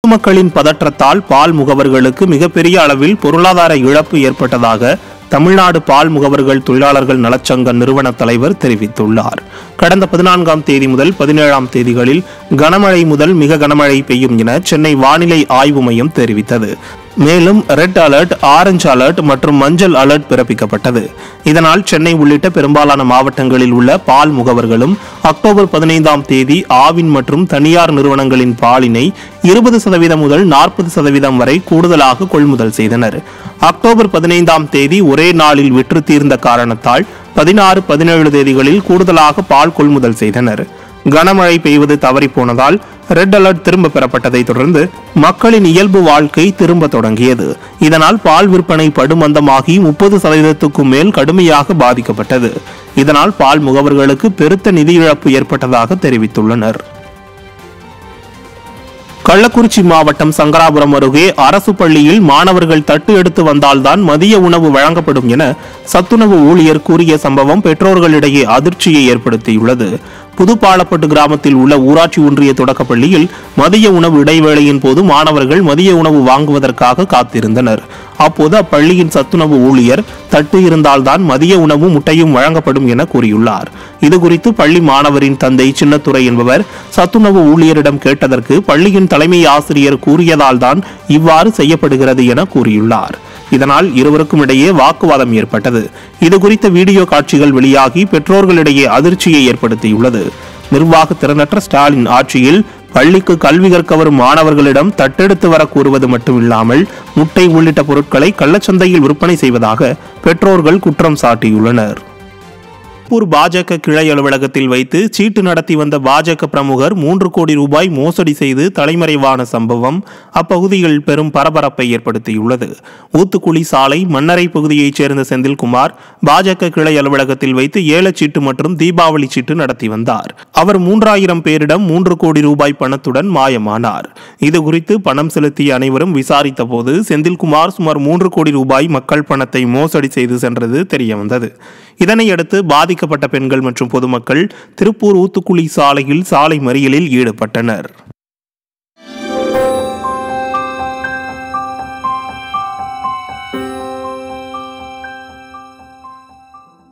பொதுமக்களின் பதற்றத்தால் பால் முகவர்களுக்கு மிகப்பெரிய அளவில் பொருளாதார இழப்பு ஏற்பட்டதாக தமிழ்நாடு பால் முகவர்கள் தொழிலாளர்கள் நலச்சங்க நிறுவன தலைவர் தெரிவித்துள்ளார் கடந்த பதினான்காம் தேதி முதல் பதினேழாம் தேதிகளில் கனமழை முதல் மிக கனமழை பெய்யும் என சென்னை வானிலை ஆய்வு மையம் தெரிவித்தது மேலும் ரெட் அலர்ட் ஆரஞ்சு அலர்ட் மற்றும் மஞ்சள் அலர்ட் பிறப்பிக்கப்பட்டது இதனால் சென்னை உள்ளிட்ட பெரும்பாலான மாவட்டங்களில் உள்ள பால் முகவர்களும் அக்டோபர் பதினைந்தாம் தேதி ஆவின் மற்றும் தனியார் நிறுவனங்களின் பாலினை இருபது சதவீதம் முதல் நாற்பது சதவீதம் வரை கூடுதலாக கொள்முதல் செய்தனர் அக்டோபர் பதினைந்தாம் தேதி ஒரே நாளில் விற்று தீர்ந்த காரணத்தால் பதினாறு பதினேழு தேதிகளில் கூடுதலாக பால் கொள்முதல் செய்தனர் கனமழை பெய்வது தவறி போனதால் ரெட் அலர்ட் திரும்ப பெறப்பட்டதை தொடர்ந்து மக்களின் இயல்பு வாழ்க்கை திரும்ப தொடங்கியது இதனால் பால் விற்பனை படுமந்தமாகி முப்பது சதவீதத்துக்கும் மேல் கடுமையாக பாதிக்கப்பட்டது இதனால் பால் முகவர்களுக்கு பெருத்த நிதி இழப்பு ஏற்பட்டதாக தெரிவித்துள்ளனர் கள்ளக்குறிச்சி மாவட்டம் சங்கராபுரம் அருகே அரசு பள்ளியில் மாணவர்கள் தட்டு எடுத்து வந்தால்தான் மதிய உணவு வழங்கப்படும் என சத்துணவு ஊழியர் கூறிய சம்பவம் பெற்றோர்களிடையே அதிர்ச்சியை ஏற்படுத்தியுள்ளது புதுப்பாலப்பட்டு கிராமத்தில் உள்ள ஊராட்சி ஒன்றிய தொடக்கப் பள்ளியில் மதிய உணவு இடைவேளையின் போது மாணவர்கள் மதிய உணவு வாங்குவதற்காக காத்திருந்தனர் அப்போது அப்பள்ளியின் சத்துணவு ஊழியர் தட்டு இருந்தால்தான் மதிய உணவு முட்டையும் வழங்கப்படும் என கூறியுள்ளார் இதுகுறித்து பள்ளி மாணவரின் தந்தை சின்னத்துரை என்பவர் சத்துணவு ஊழியரிடம் கேட்டதற்கு பள்ளியின் தலைமை ஆசிரியர் கூறியதால்தான் இவ்வாறு செய்யப்படுகிறது என கூறியுள்ளார் இதனால் இருவருக்கும் இடையே வாக்குவாதம் ஏற்பட்டது இது குறித்த வீடியோ காட்சிகள் வெளியாகி பெற்றோர்களிடையே அதிர்ச்சியை ஏற்படுத்தியுள்ளது நிர்வாக திறனற்ற ஸ்டாலின் ஆட்சியில் பள்ளிக்கு கல்வி கற்க வரும் மாணவர்களிடம் தத்தெடுத்து வர கூறுவது மட்டுமில்லாமல் முட்டை உள்ளிட்ட பொருட்களை கள்ளச்சந்தையில் விற்பனை செய்வதாக பெற்றோர்கள் குற்றம் சாட்டியுள்ளனர் திருப்பூர் பாஜக கிளை அலுவலகத்தில் வைத்து சீட்டு நடத்தி வந்த பாஜக பிரமுகர் மூன்று கோடி ரூபாய் மோசடி செய்து தலைமறைவான சம்பவம் அப்பகுதியில் பெரும் பரபரப்பை ஏற்படுத்தியுள்ளது ஊத்துக்குளி சாலை மன்னரை பகுதியைச் சேர்ந்த செந்தில்குமார் பாஜக கிளை அலுவலகத்தில் வைத்து ஏலச்சீட்டு மற்றும் தீபாவளி சீட்டு நடத்தி வந்தார் அவர் மூன்றாயிரம் பேரிடம் மூன்று கோடி ரூபாய் பணத்துடன் மாயமானார் இது குறித்து பணம் செலுத்திய அனைவரும் விசாரித்த போது செந்தில்குமார் சுமார் மூன்று கோடி ரூபாய் மக்கள் பணத்தை மோசடி செய்து சென்றது தெரியவந்தது இதனையடுத்து பாதிக்கப்பட்ட பெண்கள் மற்றும் பொதுமக்கள் திருப்பூர் ஊத்துக்குளி சாலையில் சாலை மறியலில் ஈடுபட்டனர்